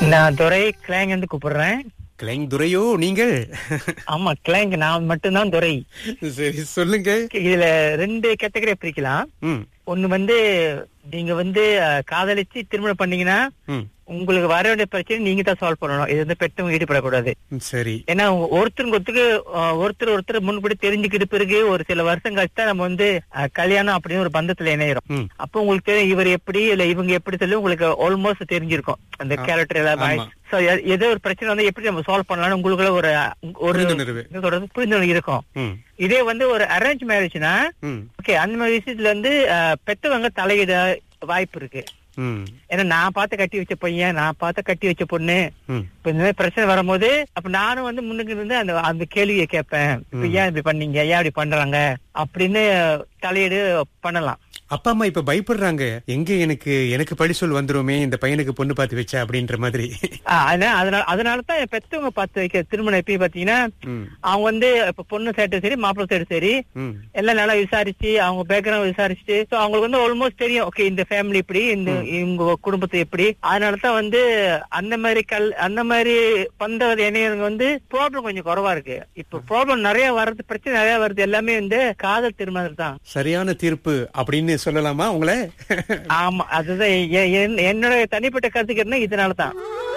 நான் துரை கிளாங் வந்து கூப்பிடுறேன் கிளைங் துரையோ நீங்கள் ஆமா கிளாங் நான் மட்டும்தான் துரை சரி சொல்லுங்க இதுல ரெண்டு கேட்டகரியா பிரிக்கலாம் ம் ஒண்ணு வந்து நீங்க வந்து அஹ், காதலிச்சு திருமணம் பண்ணீங்கன்னா ம் உங்களுக்கு வர வேண்டிய பிரச்சனை நீங்க தான் சால்வ் பண்ணணும் இது வந்து பெற்றவங்க ஈடுபடக்கூடாது ம், சரி ஏன்னா ஒருத்தருக்கு ஒருத்தருக்கு அஹ், ஒருத்தர் ஒருத்தர் முன்கூடி தெரிஞ்சுக்கிட்டு பிறகு ஒரு சில வருஷம் கழிச்சு தான் நம்ம வந்து அஹ், கல்யாணம் அப்படின்னு ஒரு பந்தத்துல இணையிறோம் ம் அப்போ உங்களுக்கு தெரியும் இவர் எப்படி இல்ல இவங்க எப்படி சொல்லி உங்களுக்கு ஆல்மோஸ்ட் தெரிஞ்சிருக்கும் அந்த ஆ. கேரக்டர் எல்லாம் ஆமா. சோ ஏதோ ஒரு பிரச்சனை வந்து எப்படி நம்ம சால்வ் பண்ணலாம்னு உங்களுக்குள்ள ஒரு ஒரு புரிந்துணர்வு. என்ன சொல்றது புரிந்துணர்வு இருக்கும் ம் இதே வந்து ஒரு அரேஞ்ச் மேரேஜ்னா ம் ஓகே அந்த மாதிரி விஷயத்துல வந்து அஹ், பெத்தவங்க தலையிட வாய்ப்பு இருக்கு ம் ஏன்னா நான் பார்த்து கட்டி வச்ச பையன் நான் பார்த்து கட்டி வச்ச பொண்ணு ம் இப்ப இந்த மாதிரி பிரச்சனை வரும்போது அப்ப நானும் வந்து முன்னுக்கு இருந்து அந்த அந்த கேள்வியை கேட்பேன் இப்ப ஏன் இப்படி பண்ணீங்க ஏன் இப்படி பண்றாங்க அப்படின்னு தலையீடு பண்ணலாம் அப்பா அம்மா இப்ப பயப்படுறாங்க எங்க எனக்கு எனக்கு பழி சொல் வந்துருமே இந்த பையனுக்கு பொண்ணு பார்த்து வச்சா அப்படின்ற மாதிரி ஆ, அதனால அதனால அதனாலதான் என் பெத்தவங்க பார்த்து வைக்க திருமணம் எப்பயும் பாத்தீங்கன்னா ம் அவங்க வந்து இப்ப பொண்ணு சைடு சரி மாப்பிள்ளை சைடு சரி ம் எல்லாம் நல்லா விசாரிச்சு அவங்க பேக்ரவுண்ட் விசாரிச்சுட்டு so அவங்களுக்கு வந்து ஆல்மோஸ்ட் தெரியும் ஓகே இந்த ஃபேமிலி இப்படி இந்த இவங்க குடும்பத்தை எப்படி அதனாலதான் வந்து அந்த மாதிரி கல் அந்த மாதிரி பந்த இணையவங்க வந்து ப்ராப்ளம் கொஞ்சம் குறைவா இருக்கு இப்ப ப்ராப்ளம் நிறைய வர்றது பிரச்சனை நிறைய வருது எல்லாமே வந்து காதல் திருமணம் தான் சரியான தீர்ப்பு அப்படின்னு சொல்லலாமா உங்களை ஆமா அதுதான் எ- எ- என்னோட தனிப்பட்ட கருத்துக்கு என்ன இதனால தான்